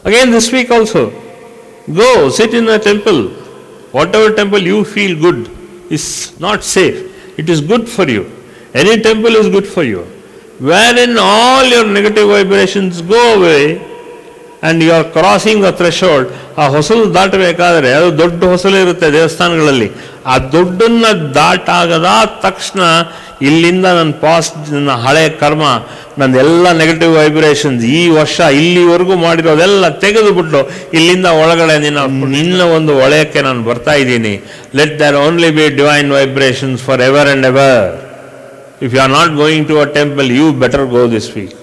Again, this week also, go sit in a temple. Whatever temple you feel good is not safe. It is good for you. Any temple is good for you. Wherein all your negative vibrations go away and you are crossing the threshold, ಆ ಹೊಸಲು ದಾಟಬೇಕಾದ್ರೆ ಅದು ದೊಡ್ಡ ಹೊಸಲು ಇರುತ್ತೆ ದೇವಸ್ಥಾನಗಳಲ್ಲಿ ಆ ದೊಡ್ಡನ್ನ ದಾಟಾಗದ ತಕ್ಷಣ ಇಲ್ಲಿಂದ ನನ್ನ past ನನ್ನ ಹಳೆ ಕರ್ಮ ನನ್ನ ಎಲ್ಲ ನೆಗೆಟಿವ್ ವೈಬ್ರೇಷನ್ಸ್ ಈ ವರ್ಷ ಇಲ್ಲಿವರೆಗೂ ಮಾಡಿರೋದೆಲ್ಲ ತೆಗೆದುಬಿಟ್ಟು ಇಲ್ಲಿಂದ ಒಳಗಡೆ ನಿನ್ನ ನಿನ್ನ ಒಂದು ಒಳೆಯಕ್ಕೆ ನಾನು ಬರ್ತಾ ಇದ್ದೀನಿ let their only be divine vibrations for ever and ever if you are not going to a temple you better go this week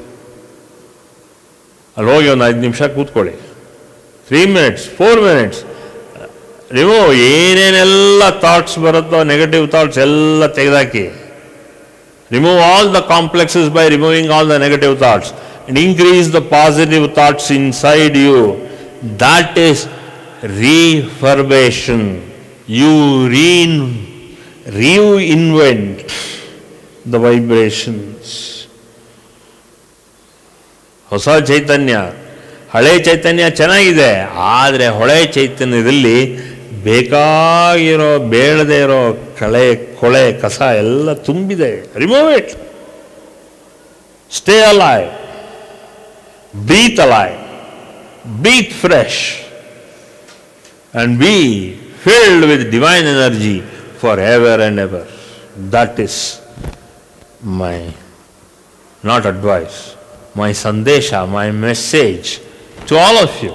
ಅಲ್ಲಿ ಹೋಗಿ ಒಂದು ಐದು ನಿಮಿಷ ಕೂತ್ಕೊಳ್ಳಿ three minutes four minutes remove ಏನೇನೆಲ್ಲ ಥಾಟ್ಸ್ ಬರುತ್ತೋ ನೆಗೆಟಿವ್ ಥಾಟ್ಸ್ ಎಲ್ಲ ತೆಗೆದಾಕಿ remove all the complexes by removing all the negative thoughts and increase the positive thoughts inside you that is reverberation you ರೀನ್ ರೀವ್ ಇನ್ವೆಂಟ್ ದ ವೈಬ್ರೇಷನ್ಸ್ ಹೊಸ ಚೈತನ್ಯ ಹಳೆ ಚೈತನ್ಯ ಚೆನ್ನಾಗಿದೆ ಆದರೆ ಹೊಳೆ ಚೈತನ್ಯದಲ್ಲಿ ಬೇಕಾಗಿರೋ ಬೇಡದೇ ಇರೋ ಕಳೆ ಕೊಳೆ ಕಸ ಎಲ್ಲ ತುಂಬಿದೆ remove it stay alive breathe alive breathe fresh and be filled with divine energy forever and ever. That is my, not advice, my sandesha, my message to all of you.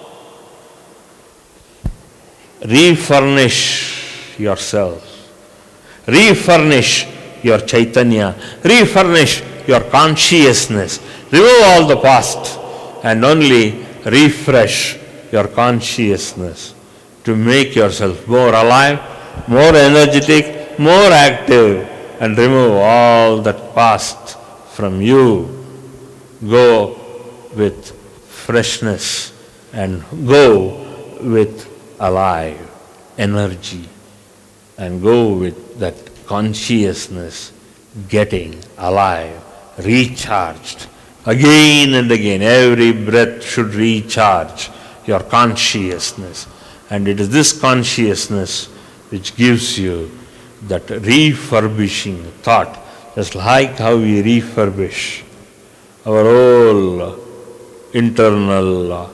Refurnish yourselves. Refurnish your chaitanya. Refurnish your consciousness. Remove all the past and only refresh your consciousness to make yourself more alive, more energetic, more active, and remove all that past from you. Go with freshness and go with alive energy and go with that consciousness getting alive, recharged again and again. Every breath should recharge your consciousness. And it is this consciousness which gives you that refurbishing thought, just like how we refurbish our whole internal uh,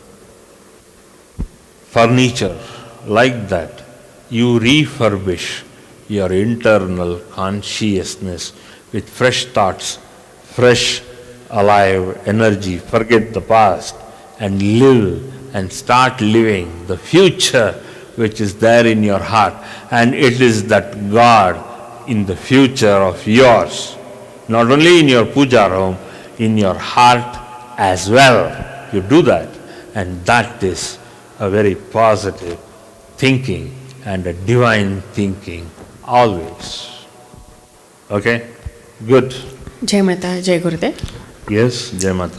furniture, like that, you refurbish your internal consciousness with fresh thoughts, fresh alive energy. Forget the past and live and start living the future which is there in your heart. And it is that God in the future of yours, not only in your puja room, in your heart as well. You do that, and that is a very positive thinking and a divine thinking always. Okay? Good. ಜಯ ಮಾತಾ ಜಯ ಗುರುದೆ Yes, Jai Mata.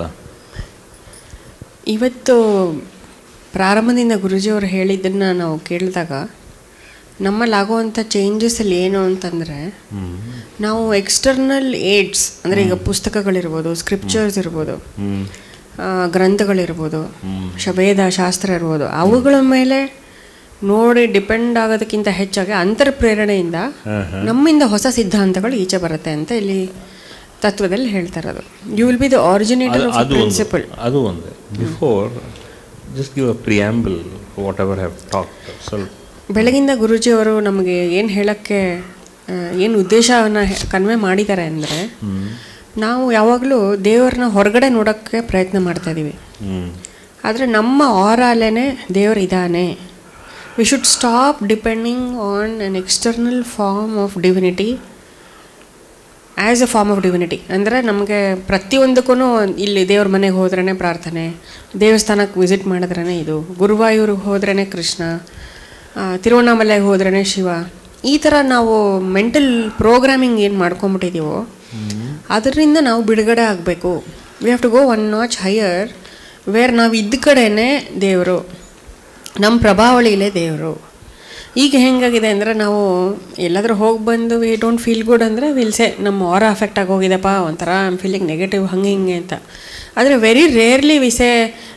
ಇವತ್ತು ಪ್ರಾರಂಭದಿಂದ ಗುರುಜಿಯವರು ಹೇಳಿದ್ದನ್ನು ನಾವು ಕೇಳಿದಾಗ ನಮ್ಮಲ್ಲಿ ಆಗುವಂಥ ಚೇಂಜಸಲ್ಲಿ ಏನು ಅಂತಂದರೆ ನಾವು ಎಕ್ಸ್ಟರ್ನಲ್ ಏಡ್ಸ್ ಅಂದರೆ ಈಗ ಪುಸ್ತಕಗಳಿರ್ಬೋದು ಸ್ಕ್ರಿಪ್ಚರ್ಸ್ ಇರ್ಬೋದು ಆ, ಗ್ರಂಥಗಳಿರ್ಬೋದು ಶಬೇದ ಶಾಸ್ತ್ರ ಇರ್ಬೋದು ಅವುಗಳ ಮೇಲೆ ನೋಡಿ ಡಿಪೆಂಡ್ ಆಗೋದಕ್ಕಿಂತ ಹೆಚ್ಚಾಗಿ ಅಂತರ್ ಪ್ರೇರಣೆಯಿಂದ ನಮ್ಮಿಂದ ಹೊಸ ಸಿದ್ಧಾಂತಗಳು ಈಚೆ ಬರುತ್ತೆ ಅಂತ ಇಲ್ಲಿ ತತ್ವದಲ್ಲಿ ಹೇಳ್ತಾ ಇರೋದು you will be the originator ಅದು ಆಫ್ ಅದು ಪ್ರಿನ್ಸಿಪಲ್ ಒಂದು ಅದು ಒಂದೇ before just give a preamble whatever have talk ಸ್ವಲ್ಪ ಬೆಳಗಿಂದ ಗುರುಜಿಯವರು ನಮಗೆ ಏನು ಹೇಳೋಕ್ಕೆ ಏನು ಉದ್ದೇಶವನ್ನು ಕನ್ವೆ ಮಾಡಿದ್ದಾರೆ ಅಂದರೆ ನಾವು ಯಾವಾಗಲೂ ದೇವರನ್ನ ಹೊರಗಡೆ ನೋಡೋಕ್ಕೆ ಪ್ರಯತ್ನ ಮಾಡ್ತಾ ಇದ್ದೀವಿ ಹ್ಮ್ ಆದರೆ ನಮ್ಮ ಆರಲ್ಲೇ ದೇವರು ಇದ್ದಾನೆ we should stop depending on an external form of divinity as a form of divinity ಅಂದರೆ ನಮಗೆ ಪ್ರತಿಯೊಂದಕ್ಕೂ ಇಲ್ಲಿ ದೇವ್ರ ಮನೆಗೆ ಹೋದ್ರೇ ಪ್ರಾರ್ಥನೆ ದೇವಸ್ಥಾನಕ್ಕೆ ವಿಸಿಟ್ ಮಾಡಿದ್ರೇ ಇದು ಗುರುವಾಯೂರಿಗೆ ಹೋದ್ರೇ ಕೃಷ್ಣ ಆ, ತಿರುವಣ್ಣಾಮಲೆಗೆ ಹೋದ್ರೇ ಶಿವ ಈ ಥರ ನಾವು ಮೆಂಟಲ್ ಪ್ರೋಗ್ರಾಮಿಂಗ್ ಏನು ಮಾಡ್ಕೊಂಬಿಟ್ಟಿದ್ದೀವೋ ಅದರಿಂದ ನಾವು ಬಿಡುಗಡೆ ಆಗಬೇಕು we have to go one notch higher where ನಾವು ಇದ್ದ ಕಡೆನೇ ದೇವರು ನಮ್ಮ ಪ್ರಭಾವಳಿಲೇ ದೇವರು ಈಗ ಹೆಂಗಾಗಿದೆ ಅಂದರೆ ನಾವು ಎಲ್ಲಾದರೂ ಹೋಗಿ ಬಂದು ವಿ ಡೋಂಟ್ ಫೀಲ್ ಗುಡ್ ಅಂದರೆ ವಿಲ್ ಸೆ ನಮ್ಮ ಆರ ಅಫೆಕ್ಟ್ ಆಗಿ ಹೋಗಿದೆಪ್ಪ ಒಂಥರ ಐ ಆಮ್ ಫೀಲಿಂಗ್ ನೆಗೆಟಿವ್ ಹಂಗೆ ಹಿಂಗೆ ಅಂತ ಆದರೆ very rarely we say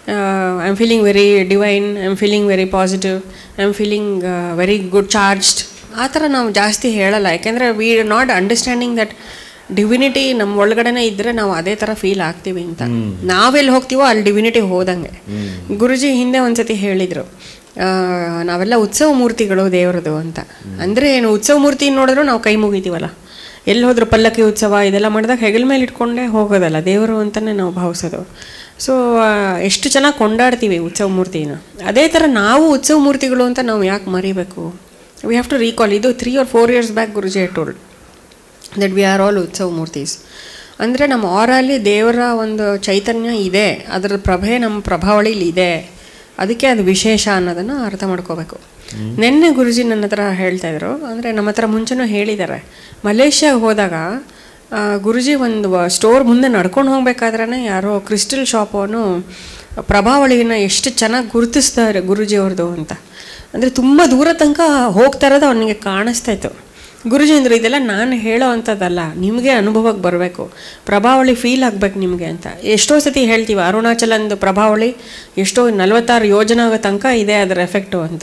I am feeling very divine I am feeling very positive I am feeling very good charged ಆ ಥರ ನಾವು ಜಾಸ್ತಿ ಹೇಳಲ್ಲ ಯಾಕೆಂದರೆ we not understanding that divinity ನಮ್ಮ ಒಳಗಡೆನೇ ಇದ್ದರೆ ನಾವು ಅದೇ ಥರ ಫೀಲ್ ಆಗ್ತೀವಿ ಅಂತ ನಾವೆಲ್ಲಿ ಹೋಗ್ತೀವೋ ಅಲ್ಲಿ ಡಿವಿನಿಟಿ ಹೋದಂಗೆ ಗುರುಜಿ ಹಿಂದೆ ಒಂದ್ಸತಿ ಹೇಳಿದರು ಆ, ನಾವೆಲ್ಲ ಉತ್ಸವ ಮೂರ್ತಿಗಳು ದೇವರದು ಅಂತ ಅಂದರೆ ಏನು ಉತ್ಸವ ಮೂರ್ತಿ ನೋಡಿದ್ರು ನಾವು ಕೈ ಮುಗಿತೀವಲ್ಲ ಎಲ್ಲಿ ಹೋದ್ರು ಪಲ್ಲಕ್ಕಿ ಉತ್ಸವ ಇದೆಲ್ಲ ಮಾಡಿದಾಗ ಹೆಗಲ ಮೇಲೆ ಇಟ್ಕೊಂಡೇ ಹೋಗೋದಲ್ಲ ದೇವರು ಅಂತಲೇ ನಾವು ಭಾವಿಸೋದು ಸೊ ಎಷ್ಟು ಚೆನ್ನಾಗಿ ಕೊಂಡಾಡ್ತೀವಿ ಉತ್ಸವ ಮೂರ್ತಿನ ಅದೇ ಥರ ನಾವು ಉತ್ಸವ ಮೂರ್ತಿಗಳು ಅಂತ ನಾವು ಯಾಕೆ ಮರಿಬೇಕು ವಿ ಹ್ಯಾವ್ ಟು ರೀಕಾಲ್ ಇದು three or four years back Guruji told that we are all ಉತ್ಸವ ಮೂರ್ತೀಸ್ ಅಂದರೆ ನಮ್ಮ ಆರಲ್ಲಿ ದೇವರ ಒಂದು ಚೈತನ್ಯ ಇದೆ ಅದರ ಪ್ರಭೆ ನಮ್ಮ ಪ್ರಭಾವಳಿಲಿ ಇದೆ ಅದಕ್ಕೆ ಅದು ವಿಶೇಷ ಅನ್ನೋದನ್ನು ಅರ್ಥ ಮಾಡ್ಕೋಬೇಕು ನಿನ್ನೆ ಗುರುಜಿ ನನ್ನ ಹತ್ರ ಹೇಳ್ತಾ ಇದ್ರು ಅಂದರೆ ನಮ್ಮ ಹತ್ರ ಮುಂಚೆನೂ ಹೇಳಿದ್ದಾರೆ ಮಲೇಷ್ಯಾಗೆ ಹೋದಾಗ ಆ, ಗುರುಜಿ ಒಂದು ಸ್ಟೋರ್ ಮುಂದೆ ನಡ್ಕೊಂಡು ಹೋಗ್ಬೇಕಾದ್ರೆ ಯಾರೋ ಕ್ರಿಸ್ಟಲ್ ಶಾಪವನು ಪ್ರಭಾವಳಿನ ಎಷ್ಟು ಚೆನ್ನಾಗಿ ಗುರುತಿಸ್ತಾರೆ ಗುರುಜಿ ಅವ್ರದ್ದು ಅಂತ ಅಂದರೆ ತುಂಬ ದೂರ ತನಕ ಹೋಗ್ತಾ ಇರೋದು ಅವನಿಗೆ ಕಾಣಿಸ್ತಾ ಇತ್ತು ಗುರುಜಿ ಅಂದ್ರೆ ಇದೆಲ್ಲ ನಾನು ಹೇಳೋ ಅಂಥದ್ದಲ್ಲ ನಿಮಗೆ ಅನುಭವಕ್ಕೆ ಬರಬೇಕು ಪ್ರಭಾವಳಿ ಫೀಲ್ ಆಗ್ಬೇಕು ನಿಮಗೆ ಅಂತ ಎಷ್ಟೋ ಸತಿ ಹೇಳ್ತೀವಿ ಅರುಣಾಚಲಂದು ಪ್ರಭಾವಳಿ ಎಷ್ಟೋ ನಲವತ್ತಾರು ಯೋಜನೆ ಆಗೋ ತನಕ ಇದೆ ಅದರ ಎಫೆಕ್ಟು ಅಂತ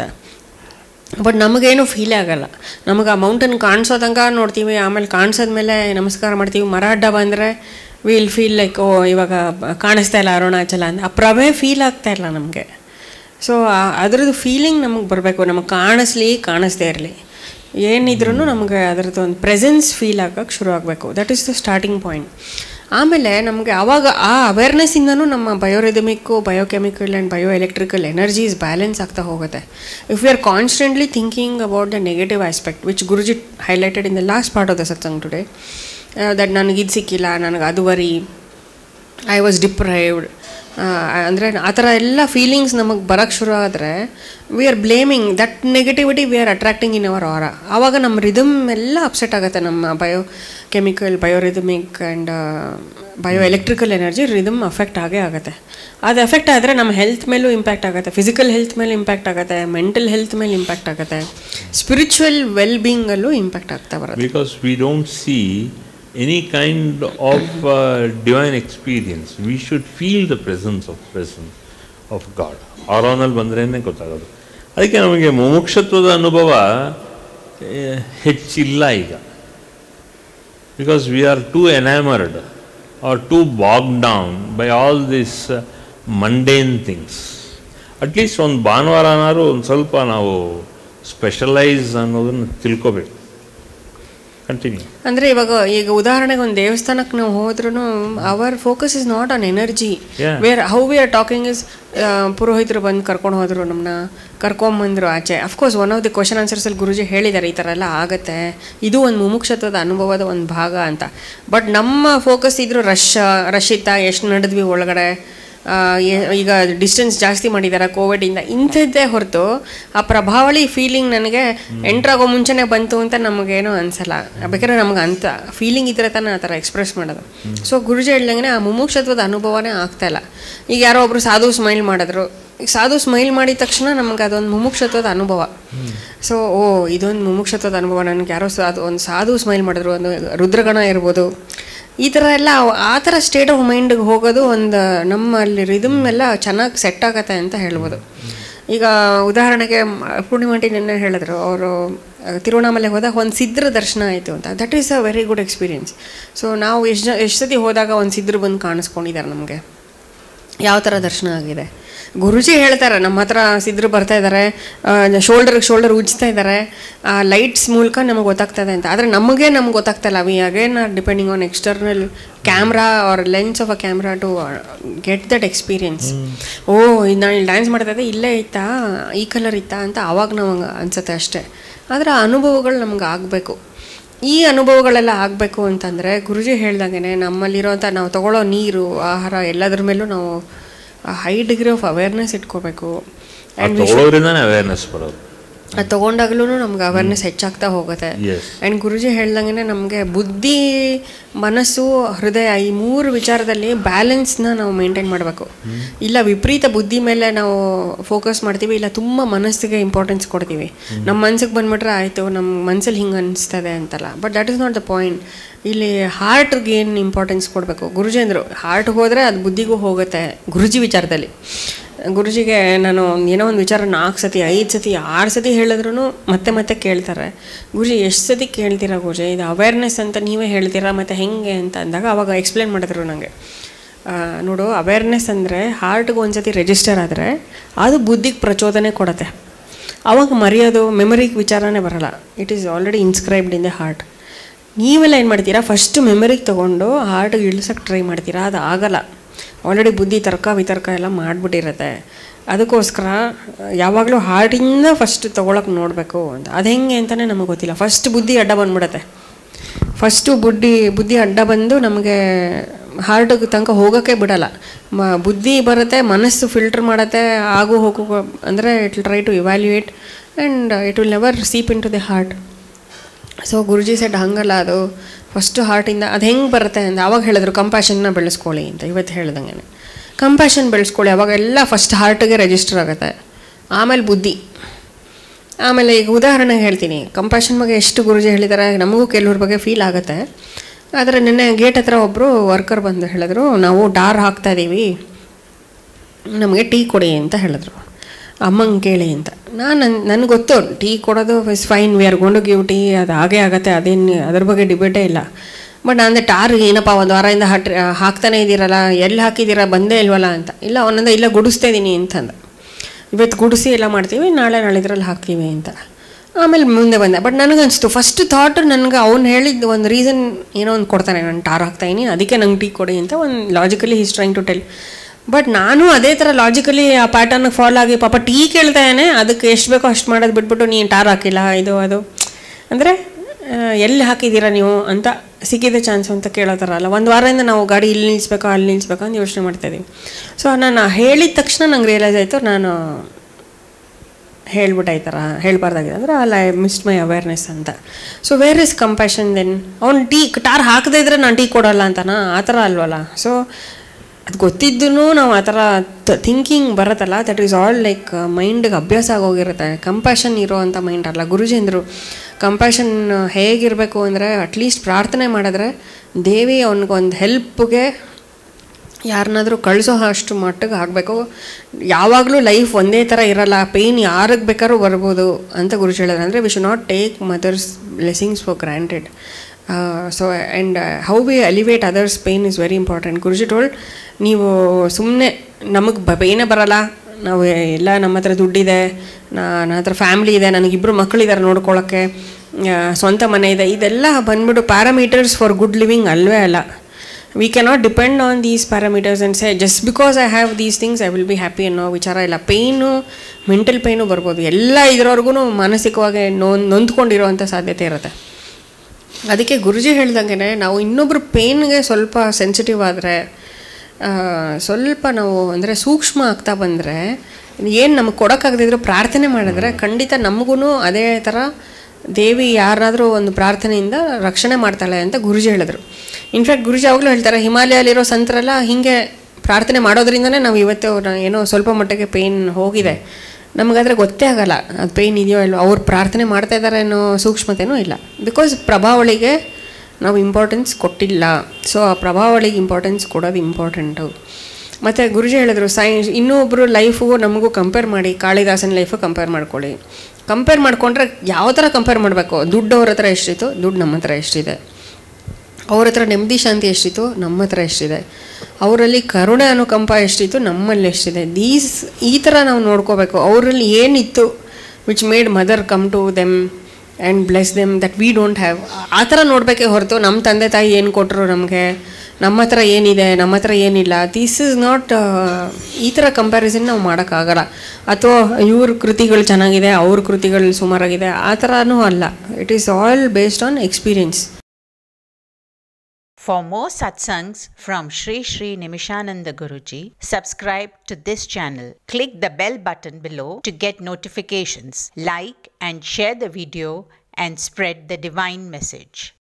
ಬಟ್ ನಮಗೇನು ಫೀಲ್ ಆಗಲ್ಲ ನಮಗೆ ಆ ಮೌಂಟನ್ ಕಾಣಿಸೋ ತನಕ ನೋಡ್ತೀವಿ ಆಮೇಲೆ ಕಾಣಿಸೋದ್ಮೇಲೆ ನಮಸ್ಕಾರ ಮಾಡ್ತೀವಿ ಮರ ಅಡ್ಡ ಬಂದರೆ ವಿಲ್ ಫೀಲ್ ಲೈಕ್ ಓ ಇವಾಗ ಬ- ಕಾಣಿಸ್ತಾ ಇಲ್ಲ ಅರುಣಾಚಲ ಅಂತ ಆ ಪ್ರಭೆ ಫೀಲ್ ಆಗ್ತಾ ಇಲ್ಲ ನಮಗೆ ಸೊ ಅದರದ್ದು ಫೀಲಿಂಗ್ ನಮಗೆ ಬರಬೇಕು ನಮಗೆ ಕಾಣಿಸ್ಲಿ ಕಾಣಿಸ್ದೇ ಇರಲಿ ಏನಿದ್ರೂ ನಮಗೆ ಅದರದ್ದು ಒಂದು ಪ್ರೆಸೆನ್ಸ್ ಫೀಲ್ ಆಗೋಕ್ಕೆ ಶುರು ಆಗಬೇಕು that is the starting point ಆಮೇಲೆ ನಮಗೆ ಆವಾಗ ಆ ಅವೇರ್ನೆಸ್ಸಿಂದನೂ ನಮ್ಮ biorhythmic biochemical and bio electrical energies balance ಆಗ್ತಾ ಹೋಗುತ್ತೆ if you are constantly thinking about the negative aspect which Guruji highlighted in the last part of the satsang today that ನನಗೆ ಇದು ಸಿಕ್ಕಿಲ್ಲ ನನಗೆ ಅದು ವರಿ ಐ ವಾಸ್ ಡಿಪ್ರೈವ್ಡ್ ಅಂದರೆ ಆ ಥರ ಎಲ್ಲ ಫೀಲಿಂಗ್ಸ್ ನಮಗೆ ಬರೋಕ್ಕೆ ಶುರು ಆದರೆ we are blaming that negativity we are attracting in our aura ಆವಾಗ ನಮ್ಮ ರಿದಮ್ ಎಲ್ಲ ಅಪ್ಸೆಟ್ ಆಗುತ್ತೆ ನಮ್ಮ bio chemical biorhythmic and bio electrical energy rhythm affect ಆಗೇ ಆಗುತ್ತೆ ಅದು ಎಫೆಕ್ಟ್ ಆದರೆ ನಮ್ಮ ಹೆಲ್ತ್ ಮೇಲೂ ಇಂಪ್ಯಾಕ್ಟ್ ಆಗುತ್ತೆ ಫಿಸಿಕಲ್ ಹೆಲ್ತ್ ಮೇಲೆ ಇಂಪ್ಯಾಕ್ಟ್ ಆಗುತ್ತೆ ಮೆಂಟಲ್ ಹೆಲ್ತ್ ಮೇಲೆ ಇಂಪ್ಯಾಕ್ಟ್ ಆಗುತ್ತೆ ಸ್ಪಿರಿಚುವಲ್ ವೆಲ್ ಬೀಯಿಂಗಲ್ಲೂ ಇಂಪ್ಯಾಕ್ಟ್ ಆಗ್ತಾ ಬರುತ್ತೆ because we don't see any kind of uh, divine experience. We should feel the presence of presence of God. ಆರೋನಲ್ಲಿ ಬಂದ್ರೇನೆ ಗೊತ್ತಾಗೋದು ಅದಕ್ಕೆ ನಮಗೆ ಮುಮುಕ್ಷತ್ವದ ಅನುಭವ ಆ, ಹೆಚ್ಚಿಲ್ಲ ಈಗ because we are too enamoured or too bog down by all this mundane things at least ಒಂದು ಭಾನುವಾರನಾದ್ರು ಒಂದು ಸ್ವಲ್ಪ ನಾವು ಸ್ಪೆಷಲೈಸ್ ಅನ್ನೋದನ್ನು ತಿಳ್ಕೊಬೇಕು ಕಂಟಿನ್ಯೂ ಅಂದರೆ ಇವಾಗ ಈಗ ಉದಾಹರಣೆಗೆ ಒಂದು ದೇವಸ್ಥಾನಕ್ಕೆ ನಾವು ಹೋದ್ರೂ our focus is not on energy Yeah. Where how we are talking is ಪುರೋಹಿತರು ಬಂದು ಕರ್ಕೊಂಡು ಹೋದ್ರು ನಮ್ಮನ್ನ ಕರ್ಕೊಂಬಂದ್ರು ಆಚೆ of course one of the question ಆನ್ಸರ್ಸಲ್ಲಿ ಗುರುಜಿ ಹೇಳಿದ್ದಾರೆ ಈ ಥರ ಎಲ್ಲ ಆಗುತ್ತೆ ಇದು ಒಂದು ಮುಮುಕ್ಷತ್ವದ ಅನುಭವದ ಒಂದು ಭಾಗ ಅಂತ ಬಟ್ ನಮ್ಮ ಫೋಕಸ್ ಇದ್ರು ರಶ್ ರಶ್ ಇತ್ತ ಎಷ್ಟು ನಡೆದ್ವಿ ಒಳಗಡೆ ಆ, ಎ- ಈಗ ಡಿಸ್ಟೆನ್ಸ್ ಜಾಸ್ತಿ ಮಾಡಿದ್ದಾರೆ ಕೋವಿಡಿಂದ ಇಂಥದ್ದೇ ಹೊರತು ಆ ಪ್ರಭಾವಳಿ ಫೀಲಿಂಗ್ ನನಗೆ ಎಂಟ್ರಾಗೋ ಮುಂಚೆನೇ ಬಂತು ಅಂತ ನಮಗೇನು ಅನ್ಸಲ್ಲ ಬೇಕಾದ್ರೆ ನಮ್ಗೆ ಅಂತ ಫೀಲಿಂಗ್ ಇದ್ರೆ ತಾನೇ ಆ ಥರ ಎಕ್ಸ್ಪ್ರೆಸ್ ಮಾಡೋದು ಸೊ ಗುರುಜಿ ಹೇಳ್ದಂಗೆ ಆ ಮುಮುಕ್ಷತ್ವದ ಅನುಭವನೇ ಆಗ್ತಾ ಇಲ್ಲ ಈಗ ಯಾರೋ ಒಬ್ರು ಸಾಧು ಸ್ಮೈಲ್ ಮಾಡಿದ್ರು ಈಗ ಸಾಧು ಸ್ಮೈಲ್ ಮಾಡಿದ ತಕ್ಷಣ ನಮ್ಗೆ ಅದೊಂದು ಮುಮುಕ್ಷತ್ವದ ಅನುಭವ ಸೊ ಓ ಇದೊಂದು ಮುಮುಕ್ಷತ್ವದ ಅನುಭವ ನನಗೆ ಯಾರೋ ಸಾಧು ಒಂದು ಸಾಧು ಸ್ಮೈಲ್ ಮಾಡಿದ್ರು ಒಂದು ರುದ್ರಗಣ ಇರ್ಬೋದು ಈ ಥರ ಎಲ್ಲ ಆ ಥರ ಸ್ಟೇಟ್ ಆಫ್ ಮೈಂಡ್ಗೆ ಹೋಗೋದು ಒಂದು ನಮ್ಮಲ್ಲಿ ರಿದಮ್ ಎಲ್ಲ ಚೆನ್ನಾಗಿ ಸೆಟ್ ಆಗತ್ತೆ ಅಂತ ಹೇಳ್ಬೋದು ಈಗ ಉದಾಹರಣೆಗೆ ಮ- ಪೂರ್ಣಿಮಾಂಟಿ ನಿನ್ನೆ ಹೇಳಿದ್ರು ಅವರು ತಿರುವಣ್ಣಾಮಲೆ ಹೋದಾಗ ಒಂದು ಸಿದ್ರ ದರ್ಶನ ಆಯಿತು ಅಂತ that is a very good experience so ನಾವು ಎಷ್ಟು ಜ ಎಷ್ಟು ಸತಿ ಹೋದಾಗ ಒಂದು ಸಿದ್ರು ಬಂದು ಕಾಣಿಸ್ಕೊಂಡಿದ್ದಾರೆ ನಮಗೆ ಯಾವ ಥರ ದರ್ಶನ ಆಗಿದೆ ಗುರುಜಿ ಹೇಳ್ತಾರೆ ನಮ್ಮ ಹತ್ರ ಸಿದ್ರು ಬರ್ತಾ ಇದ್ದಾರೆ ಶೋಲ್ಡರ್ಗೆ ಶೋಲ್ಡರ್ ಉಜ್ತಾ ಇದ್ದಾರೆ ಲೈಟ್ಸ್ ಮೂಲಕ ನಮಗೆ ಗೊತ್ತಾಗ್ತದೆ ಅಂತ ಆದರೆ ನಮಗೆ ನಮ್ಗೆ ಗೊತ್ತಾಗ್ತಾ ಇಲ್ಲ we again are depending on external camera or lens of a camera to get that experience ಓ ಇದು ನಾನು ಇಲ್ಲಿ ಡ್ಯಾನ್ಸ್ ಮಾಡ್ತಾ ಇದ್ದೆ ಇಲ್ಲೇ ಇತ್ತಾ ಈ ಕಲರ್ ಇತ್ತಾ ಅಂತ ಆವಾಗ ನಮಗೆ ಅನ್ಸುತ್ತೆ ಅಷ್ಟೇ ಆದರೆ ಆ ಅನುಭವಗಳು ನಮ್ಗೆ ಆಗಬೇಕು ಈ ಅನುಭವಗಳೆಲ್ಲ ಆಗಬೇಕು ಅಂತಂದರೆ ಗುರುಜಿ ಹೇಳ್ದಂಗೆ ನಮ್ಮಲ್ಲಿರೋಂಥ ನಾವು ತಗೊಳ್ಳೋ ನೀರು ಆಹಾರ ಎಲ್ಲದ್ರ ಮೇಲೂ ನಾವು ಹೈ ಡಿಗ್ರಿ ಆಫ್ ಅವೇರ್ನೆಸ್ ಇಟ್ಕೋಬೇಕು ಅದು ತಗೊಳ್ಳೋದ್ರಿಂದನೇ ಅವೇರ್ನೆಸ್ ಬರೋದು ಅದು ತೊಗೊಂಡಾಗ್ಲೂ ನಮ್ಗೆ ಅವೇರ್ನೆಸ್ ಹೆಚ್ಚಾಗ್ತಾ ಹೋಗುತ್ತೆ Yes. ಆ್ಯಂಡ್ ಗುರುಜಿ ಹೇಳ್ದಂಗೆ ನಮಗೆ ಬುದ್ಧಿ ಮನಸ್ಸು ಹೃದಯ ಈ ಮೂರು ವಿಚಾರದಲ್ಲಿ ಬ್ಯಾಲೆನ್ಸ್ನ ನಾವು ಮೇಂಟೈನ್ ಮಾಡಬೇಕು ಇಲ್ಲ ವಿಪರೀತ ಬುದ್ಧಿ ಮೇಲೆ ನಾವು ಫೋಕಸ್ ಮಾಡ್ತೀವಿ ಇಲ್ಲ ತುಂಬ ಮನಸ್ಸಿಗೆ ಇಂಪಾರ್ಟೆನ್ಸ್ ಕೊಡ್ತೀವಿ ನಮ್ಮ ಮನ್ಸಿಗೆ ಬಂದ್ಬಿಟ್ರೆ ಆಯಿತು ನಮ್ಮ ಮನಸ್ಸಲ್ಲಿ ಹಿಂಗೆ ಅನಿಸ್ತದೆ ಅಂತಲ್ಲ but that is not the point ಇಲ್ಲಿ ಹಾರ್ಟ್ಗೆ ಏನು ಇಂಪಾರ್ಟೆನ್ಸ್ ಕೊಡಬೇಕು ಗುರುಜಿ ಅಂದರು ಹಾರ್ಟ್ಗೆ ಹೋದರೆ ಅದು ಬುದ್ಧಿಗೂ ಹೋಗುತ್ತೆ ಗುರುಜಿ ವಿಚಾರದಲ್ಲಿ ಗುರುಜಿಗೆ ನಾನು ಏನೋ ಒಂದು ವಿಚಾರ ನಾಲ್ಕು ಸತಿ ಐದು ಸತಿ ಆರು ಸತಿ ಹೇಳಿದ್ರು ಮತ್ತೆ ಮತ್ತೆ ಕೇಳ್ತಾರೆ ಗುರುಜಿ ಎಷ್ಟು ಸತಿ ಕೇಳ್ತೀರಾ ಗುರುಜಿ ಇದು ಅವೇರ್ನೆಸ್ ಅಂತ ನೀವೇ ಹೇಳ್ತೀರಾ ಮತ್ತು ಹೆಂಗೆ ಅಂತ ಅಂದಾಗ ಅವಾಗ ಎಕ್ಸ್ಪ್ಲೇನ್ ಮಾಡಿದ್ರು ನನಗೆ ನೋಡು ಅವೇರ್ನೆಸ್ ಅಂದರೆ ಹಾರ್ಟ್ಗೆ ಒಂದು ಸತಿ ರಿಜಿಸ್ಟರ್ ಆದರೆ ಅದು ಬುದ್ಧಿಗೆ ಪ್ರಚೋದನೆ ಕೊಡುತ್ತೆ ಅವಾಗ ಮರೆಯೋದು ಮೆಮರಿಗೆ ವಿಚಾರನೇ ಬರಲ್ಲ it is already inscribed in the heart ನೀವೆಲ್ಲ ಏನು ಮಾಡ್ತೀರಾ ಫಸ್ಟ್ ಮೆಮರಿಗೆ ತೊಗೊಂಡು ಹಾರ್ಟ್ಗೆ ಇಳಿಸೋಕ್ಕೆ ಟ್ರೈ ಮಾಡ್ತೀರಾ ಅದು ಆಗಲ್ಲ ಆಲ್ರೆಡಿ ಬುದ್ಧಿ ತರ್ಕ ವಿತರ್ಕ ಎಲ್ಲ ಮಾಡಿಬಿಟ್ಟಿರುತ್ತೆ ಅದಕ್ಕೋಸ್ಕರ ಯಾವಾಗಲೂ ಹಾರ್ಟಿಂದ ಫಸ್ಟ್ ತೊಗೊಳಕ್ಕೆ ನೋಡಬೇಕು ಅಂತ ಅದು ಹೆಂಗೆ ಅಂತಲೇ ನಮಗೆ ಗೊತ್ತಿಲ್ಲ ಫಸ್ಟ್ ಬುದ್ಧಿ ಅಡ್ಡ ಬಂದ್ಬಿಡುತ್ತೆ ಫಸ್ಟು ಬುದ್ಧಿ ಬುದ್ಧಿ ಅಡ್ಡ ಬಂದು ನಮಗೆ ಹಾರ್ಟಿಗೆ ತನಕ ಹೋಗೋಕ್ಕೆ ಬಿಡಲ್ಲ ಮ ಬುದ್ಧಿ ಬರುತ್ತೆ ಮನಸ್ಸು ಫಿಲ್ಟರ್ ಮಾಡುತ್ತೆ ಆಗು ಹೋಗು ಅಂದರೆ it will try to evaluate and it will never seep in to the heart so Guruji said ಹಂಗಲ್ಲ ಅದು ಫಸ್ಟು ಹಾರ್ಟಿಂದ ಅದು ಹೆಂಗೆ ಬರುತ್ತೆ ಅಂತ ಅವಾಗ ಹೇಳಿದ್ರು ಕಂಪ್ಯಾಷನ್ನ ಬೆಳೆಸ್ಕೊಳ್ಳಿ ಅಂತ ಇವತ್ತು ಹೇಳ್ದಂಗೆ ಕಂಪ್ಯಾಷನ್ ಬೆಳೆಸ್ಕೊಳ್ಳಿ ಅವಾಗೆಲ್ಲ ಫಸ್ಟ್ ಹಾರ್ಟಿಗೆ ರಿಜಿಸ್ಟರ್ ಆಗುತ್ತೆ ಆಮೇಲೆ ಬುದ್ಧಿ ಆಮೇಲೆ ಈಗ ಉದಾಹರಣೆಗೆ ಹೇಳ್ತೀನಿ ಕಂಪ್ಯಾಷನ್ ಬಗ್ಗೆ ಎಷ್ಟು ಗುರುಜಿ ಹೇಳಿದ್ದಾರೆ ನಮಗೂ ಕೆಲವ್ರ ಬಗ್ಗೆ ಫೀಲ್ ಆಗುತ್ತೆ ಆದರೆ ನಿನ್ನೆ ಗೇಟ್ ಹತ್ರ ಒಬ್ಬರು ವರ್ಕರ್ ಬಂದು ಹೇಳಿದ್ರು ನಾವು ಡಾರ್ ಹಾಕ್ತಾ ಇದ್ದೀವಿ ನಮಗೆ ಟೀ ಕೊಡಿ ಅಂತ ಹೇಳಿದ್ರು ಅಮ್ಮಂಗೆ ಕೇಳಿ ಅಂತ ನಾನು ನನಗೆ ಗೊತ್ತು ಟೀ ಕೊಡೋದು is fine we are gonna give tea ಅದು ಹಾಗೇ ಆಗುತ್ತೆ ಅದೇನು ಅದ್ರ ಬಗ್ಗೆ ಡಿಬೇಟೇ ಇಲ್ಲ ಬಟ್ ನಾನು ಟಾರ್ ಏನಪ್ಪ ಒಂದು ವಾರದಿಂದ ಹಟ್ ಹಾಕ್ತಾನೆ ಇದ್ದೀರಲ್ಲ ಎಲ್ಲಿ ಹಾಕಿದ್ದೀರಾ ಬಂದೇ ಇಲ್ವಲ್ಲ ಅಂತ ಇಲ್ಲ ಅವನಂದ ಇಲ್ಲ ಗುಡಿಸ್ತಾ ಇದ್ದೀನಿ ಅಂತಂದ ಇವತ್ತು ಗುಡಿಸಿ ಎಲ್ಲ ಮಾಡ್ತೀವಿ ನಾಳೆ ನಾಳಿದ್ರಲ್ಲಿ ಹಾಕ್ತೀವಿ ಅಂತ ಆಮೇಲೆ ಮುಂದೆ ಬಂದೆ ಬಟ್ ನನಗನ್ನಿಸ್ತು ಫಸ್ಟ್ ಥಾಟ್ ನನಗೆ ಅವ್ನು ಹೇಳಿದ್ದು ಒಂದು ರೀಸನ್ ಏನೋ ಒಂದು ಕೊಡ್ತಾನೆ ನಾನು ಟಾರ್ ಹಾಕ್ತಾಯಿನಿ ಅದಕ್ಕೆ ನಂಗೆ ಟೀ ಕೊಡಿ ಅಂತ ಒಂದು logically he's trying to tell but ನಾನು ಅದೇ ಥರ ಲಾಜಿಕಲಿ ಆ ಪ್ಯಾಟರ್ನ್ ಫಾಲೋ ಆಗಿ ಪಾಪ ಟೀ ಕೇಳ್ತಾನೆ ಅದಕ್ಕೆ ಎಷ್ಟು ಬೇಕೋ ಅಷ್ಟು ಮಾಡೋದು ಬಿಟ್ಬಿಟ್ಟು ನೀನು ಟಾರ್ ಹಾಕಿಲ್ಲ ಇದು ಅದು ಅಂದರೆ ಎಲ್ಲಿ ಹಾಕಿದ್ದೀರಾ ನೀವು ಅಂತ ಸಿಕ್ಕಿದೆ ಚಾನ್ಸು ಅಂತ ಕೇಳೋ ಥರ ಅಲ್ಲ ಒಂದು ವಾರದಿಂದ ನಾವು ಗಾಡಿ ಇಲ್ಲಿ ನಿಲ್ಲಿಸ್ಬೇಕಾ ಅಲ್ಲಿ ನಿಲ್ಲಿಸ್ಬೇಕಾ ಅಂತ ಯೋಚನೆ ಮಾಡ್ತಾಯಿದ್ದೀವಿ ಸೊ ನಾನು ಹೇಳಿದ ತಕ್ಷಣ ನಂಗೆ ರಿಯಲೈಸ್ ಆಯಿತು ನಾನು ಹೇಳ್ಬಿಟ್ಟು ಈ ಥರ ಹೇಳ್ಬಾರ್ದಾಗಿದೆ ಅಂದರೆ ಅಲ್ಲ ಐ ಮಿಸ್ಟ್ ಮೈ ಅವೇರ್ನೆಸ್ ಅಂತ so where is compassion then ಅವ್ನು ಟೀ ಟಾರ್ ಹಾಕದೇ ಇದ್ರೆ ನಾನು ಟೀ ಕೊಡೋಲ್ಲ ಅಂತನಾ ಆ ಥರ ಅಲ್ವಲ್ಲ ಸೊ ಅದು ಗೊತ್ತಿದ್ದೂ ನಾವು ಆ ಥರ ಥಿಂಕಿಂಗ್ ಬರುತ್ತಲ್ಲ ದಟ್ ಈಸ್ ಆಲ್ ಲೈಕ್ ಮೈಂಡ್ಗೆ ಅಭ್ಯಾಸ ಆಗೋಗಿರುತ್ತೆ ಕಂಪ್ಯಾಷನ್ ಇರೋ ಅಂಥ ಮೈಂಡ್ ಅಲ್ಲ ಗುರುಜೇಂದ್ರು ಕಂಪ್ಯಾಷನ್ ಹೇಗಿರಬೇಕು ಅಂದರೆ ಅಟ್ಲೀಸ್ಟ್ ಪ್ರಾರ್ಥನೆ ಮಾಡಿದ್ರೆ ದೇವಿ ಅವ್ನಿಗೊಂದು ಹೆಲ್ಪ್ಗೆ ಯಾರನ್ನಾದರೂ ಕಳಿಸೋ ಅಷ್ಟು ಮಟ್ಟಿಗೆ ಆಗಬೇಕು ಯಾವಾಗಲೂ ಲೈಫ್ ಒಂದೇ ಥರ ಇರಲ್ಲ ಪೇಯ್ನ್ ಯಾರಿಗೆ ಬೇಕಾದ್ರೂ ಬರ್ಬೋದು ಅಂತ ಗುರುಜಿ ಹೇಳಿದ್ರು ಅಂದರೆ we should not take mother's blessings for granted so and how we elevate others pain is very important Guruji told ನೀವು ಸುಮ್ಮನೆ ನಮಗೆ ಬ ಪೇಯ್ನೇ ಬರಲ್ಲ ನಾವು ಎಲ್ಲ ನಮ್ಮ ಹತ್ರ ದುಡ್ಡಿದೆ ನನ್ನ ಹತ್ರ ಫ್ಯಾಮ್ಲಿ ಇದೆ ನನಗಿಬ್ಬರು ಮಕ್ಕಳಿದ್ದಾರೆ ನೋಡ್ಕೊಳ್ಳೋಕ್ಕೆ ಸ್ವಂತ ಮನೆ ಇದೆ ಇದೆಲ್ಲ ಬಂದ್ಬಿಟ್ಟು ಪ್ಯಾರಾಮೀಟರ್ಸ್ ಫಾರ್ ಗುಡ್ ಲಿವಿಂಗ್ ಅಲ್ವೇ ಅಲ್ಲ we cannot depend on these parameters and say just because I have these things I will be happy ಅನ್ನೋ ವಿಚಾರ ಇಲ್ಲ ಪೇಯ್ನು ಮೆಂಟಲ್ ಪೇಯ್ನು ಬರ್ಬೋದು ಎಲ್ಲ ಇದ್ರವ್ರಿಗೂ ಮಾನಸಿಕವಾಗಿ ನೊ ನೊಂದ್ಕೊಂಡಿರೋವಂಥ ಸಾಧ್ಯತೆ ಇರುತ್ತೆ ಅದಕ್ಕೆ ಗುರುಜಿ ಹೇಳ್ದಂಗೆ ನಾವು ಇನ್ನೊಬ್ರು ಪೇನ್ಗೆ ಸ್ವಲ್ಪ ಸೆನ್ಸಿಟಿವ್ ಆದರೆ ಸ್ವಲ್ಪ ನಾವು ಅಂದರೆ ಸೂಕ್ಷ್ಮ ಆಗ್ತಾ ಬಂದರೆ ಏನು ನಮಗೆ ಕೊಡೋಕ್ಕಾಗದಿದ್ರು ಪ್ರಾರ್ಥನೆ ಮಾಡಿದ್ರೆ ಖಂಡಿತ ನಮಗೂ ಅದೇ ಥರ ದೇವಿ ಯಾರಾದರೂ ಒಂದು ಪ್ರಾರ್ಥನೆಯಿಂದ ರಕ್ಷಣೆ ಮಾಡ್ತಾಳೆ ಅಂತ ಗುರುಜಿ ಹೇಳಿದ್ರು ಇನ್ಫ್ಯಾಕ್ಟ್ ಗುರುಜಿ ಯಾವಾಗಲೂ ಹೇಳ್ತಾರೆ ಹಿಮಾಲಯಲ್ಲಿರೋ ಸಂತರೆಲ್ಲ ಹೀಗೆ ಪ್ರಾರ್ಥನೆ ಮಾಡೋದ್ರಿಂದನೇ ನಾವು ಇವತ್ತು ಏನೋ ಸ್ವಲ್ಪ ಮಟ್ಟಿಗೆ ಪೇಯ್ನ್ ಹೋಗಿದೆ ನಮಗಾದರೆ ಗೊತ್ತೇ ಆಗಲ್ಲ ಅದು ಪೇಯ್ನ್ ಇದೆಯೋ ಇಲ್ಲೋ ಅವ್ರು ಪ್ರಾರ್ಥನೆ ಮಾಡ್ತಾ ಇದ್ದಾರೆ ಅನ್ನೋ ಸೂಕ್ಷ್ಮತೆನೂ ಇಲ್ಲ ಬಿಕಾಸ್ ಪ್ರಭಾವಳಿಗೆ ನಾವು ಇಂಪಾರ್ಟೆನ್ಸ್ ಕೊಟ್ಟಿಲ್ಲ ಸೊ ಆ ಪ್ರಭಾವಳಿಗೆ ಇಂಪಾರ್ಟೆನ್ಸ್ ಕೊಡೋದು ಇಂಪಾರ್ಟೆಂಟು ಮತ್ತು ಗುರುಜಿ ಹೇಳಿದ್ರು ಸೈನ್ಸ್ ಇನ್ನೊಬ್ಬರು ಲೈಫು ನಮಗೂ ಕಂಪೇರ್ ಮಾಡಿ ಕಾಳಿದಾಸನ ಲೈಫು ಕಂಪೇರ್ ಮಾಡ್ಕೊಳ್ಳಿ ಕಂಪೇರ್ ಮಾಡಿಕೊಂಡ್ರೆ ಯಾವ ಥರ ಕಂಪೇರ್ ಮಾಡಬೇಕು ದುಡ್ಡು ಅವ್ರ ಹತ್ರ ಎಷ್ಟಿತ್ತು ದುಡ್ಡು ನಮ್ಮ ಹತ್ರ ಎಷ್ಟಿದೆ ಅವ್ರ ಹತ್ರ ನೆಮ್ಮದಿ ಶಾಂತಿ ಎಷ್ಟಿತ್ತು ನಮ್ಮ ಹತ್ರ ಎಷ್ಟಿದೆ ಅವರಲ್ಲಿ ಕರುಣೆ ಅನುಕಂಪ ಎಷ್ಟಿತ್ತು ನಮ್ಮಲ್ಲಿ ಎಷ್ಟಿದೆ ದೀಸ್ ಈ ಥರ ನಾವು ನೋಡ್ಕೋಬೇಕು ಅವರಲ್ಲಿ ಏನಿತ್ತು which made mother come to them and bless them that we don't have ಆ ಥರ ನೋಡಬೇಕೇ ಹೊರತು ನಮ್ಮ ತಂದೆ ತಾಯಿ ಏನು ಕೊಟ್ಟರು ನಮಗೆ ನಮ್ಮ ಹತ್ರ ಏನಿದೆ ನಮ್ಮ ಹತ್ರ ಏನಿಲ್ಲ ದಿಸ್ ಇಸ್ ನಾಟ್ ಈ ಥರ ಕಂಪ್ಯಾರಿಸನ್ ನಾವು ಮಾಡೋಕ್ಕಾಗಲ್ಲ ಅಥವಾ ಇವ್ರ ಕೃತಿಗಳು ಚೆನ್ನಾಗಿದೆ ಅವ್ರ ಕೃತಿಗಳು ಸುಮಾರಾಗಿದೆ ಆ ಥರನೂ ಅಲ್ಲ it is all based on experience For more satsangs from Sri Sri Nimishananda Guruji, subscribe to this channel. Click the bell button below to get notifications. Like and share the video and spread the divine message.